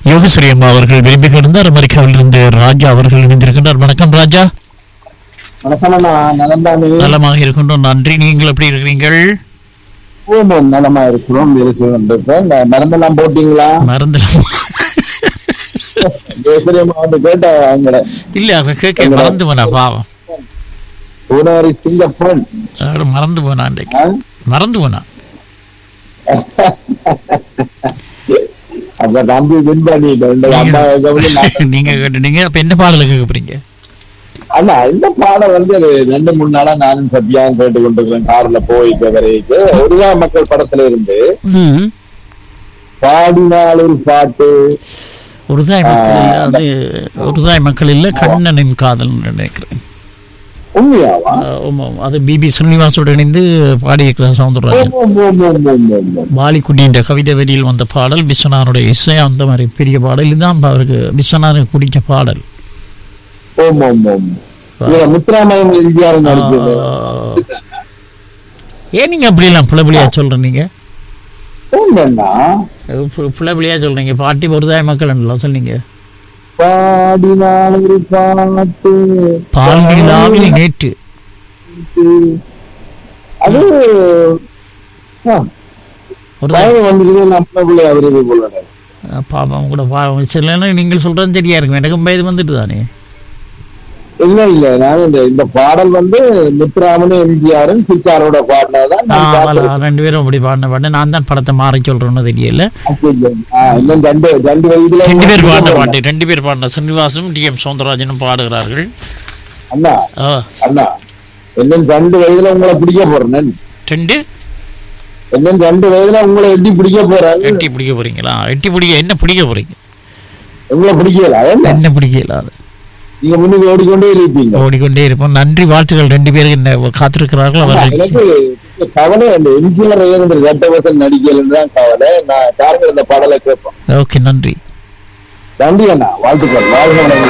யோகஸ்ரீ அம்மா அவர்கள் விரும்பி கிடந்தார் அமெரிக்காவிலிருந்து ராஜா அவர்கள் இணைந்திருக்கின்றார் வணக்கம் ராஜா வணக்கம் அண்ணா நலம்தானே நலமாக இருக்கின்றோம் நன்றி நீங்கள் எப்படி இருக்கிறீர்கள் ஓமம் நலமா இருக்கிறோம் வேலை செய்து கொண்டிருக்கோம் ந- மருந்தெல்லாம் போட்டீங்களா மறந்துலாம் ஜெயசூரியம்மா வந்து கேட்ட எங்கட இல்ல அவன் கேட்க மறந்து போனா பாவம் பூனவரி சிங்கப்பன் அவரு மறந்து போனான் இன்றைக்கு. மறந்து போனான் அப்ப தம்பி வின் பண்ணிட்டேன் இந்த அம்மா கவனி நான்- நீங்க கேட்டுட்டீங்க அப்ப என்ன பாடல கேட்க போறீங்க அண்ணா இந்த பாடம் வந்து ஒரு ரெண்டு மூணு நாளா நானும் சத்யாவும் கேட்டு கொண்டிருக்கிறேன் கார்ல போயிட்டு வரைக்கு ஒருவா மக்கள் படத்துல இருந்து பாடினால் ஒரு பாட்டு ஒருதாய் மக்கள் இல்ல அது ஒருதாய் மக்கள் இல்ல கண்ணனின் காதல் நினைக்கிறேன் உண்மையாவா ஆஹ் ஆமா, ஆமா. அது பிபி ஸ்ரீனிவாசோடு இணைந்து பாடியிருக்கிற சவுந்தரராஜன் ஓம், ஓம், ஓம், ஓம், ஓம், ஓம். பாலிக்குடின்ற கவிதை வரியில் வந்த பாடல் விஸ்வநாதனுடைய இசை அந்த மாதிரி பெரிய பாடல் இதுதான் அவருக்கு விஸ்வநாதனுக்கு பிடிச்ச பாடல் ஓம், ஓம், ஓம். இதுல முத்துராமயம் எம்ஜிஆர் நடிச்சது ஆஹ் ஏன் நீங்க அப்படி எல்லாம் புலபலியா சொல்றீங்க ஓம் அண்ணா புலபலியா சொல்றீங்க பாட்டி ஒருதாய் மக்கள் எல்லாம் சொன்னீங்க பாடினால் ஒரு பாட்டு பால் நிலாவில் நேற்று அது ஆ, ஒரு பயம் வந்துருது நம்மளுக்குள்ளே அவருக்கு போல பாவம் கூட பாவம் சில நீங்கள் சொல்றது சரியா இருக்கும் எனக்கும் வயது வந்துட்டு தானே இல்ல இல்ல நான் இந்த இந்த பாடல் வந்து முத்துராமனும் எம்ஜிஆரும் சித்தாரோட பாடினதான் நான் ஆ, பார்த்தேன். அவள- ரெண்டு பேரும் அப்படி பாடின பாட்டு நான் தான் படத்தை மாறி சொல்றேன்னு தெரியல ஆ, இன்னும் ரெண்டு ரெண்டு வயதுல ரெண்டு பேர் பாடின பாட்டு ரெண்டு பேர் பாடின ஸ்ரீனிவாசும் டி எம் சவுந்தரராஜனும் பாடுகிறார்கள் அண்ணா ஆ, அண்ணா இன்னும் ரெண்டு வயதுல உங்களை பிடிக்க போறேன் ரெண்டு இன்னும் ரெண்டு வயதுல உங்களை எட்டி பிடிக்க போறேன் எட்டி பிடிக்க போறீங்களா எட்டி பிடிக்க என்ன பிடிக்க போறீங்க உங்களை பிடிக்கல என்ன என்ன பிடிக்கல அது நீங்க முன்னுக்கு ஓடிக்கொண்டே இருப்பீங்க ஓடிக்கொண்டே இருப்போம் நன்றி வாழ்த்துக்கள் ரெண்டு பேருக்கு என்ன காத்திருக்கிறார்கள் அவர்கள் எனக்கு கவலை அந்த எம்ஜிஆர் இருந்து ரெட்ட வசல் நடிக்கலன்னு தான் கவலை நான் பாருங்க இந்த பாடலை கேட்போம் ஓகே நன்றி நன்றி அண்ணா வாழ்த்துக்கள் வாழ்க வளமுடன்.